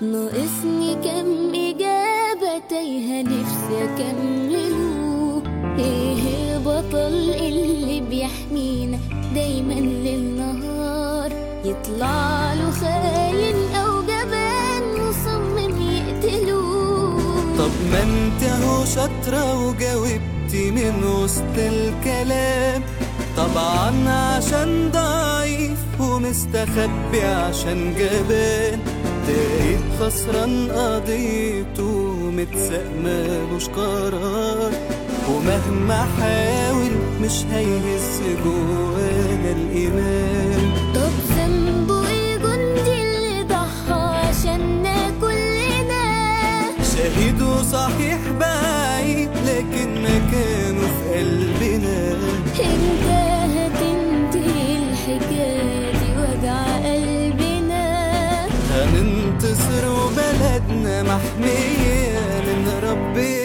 ناقصني كم إجابة تايهة نفسي أكمله إيه البطل اللي بيحمينا دايما للنهار يطلع له خاين أو جبان مصمم يقتلوه طب ما انت اهو شاطرة وجاوبتي من وسط الكلام طبعا عشان ضعيف ومستخبي عشان جبان تقيت خسران قضيته متساق مالوش قرار ومهما حاول مش هيهز جوانا الإيمان طب ذنبه ايه جندي اللي ضحى عشاننا كلنا شهيد وصحيح بعيد لكن مكانه في قلبنا انت هتنتهي الحكاية دي وجع قلبنا هننتصر وبلدنا محمية من ربنا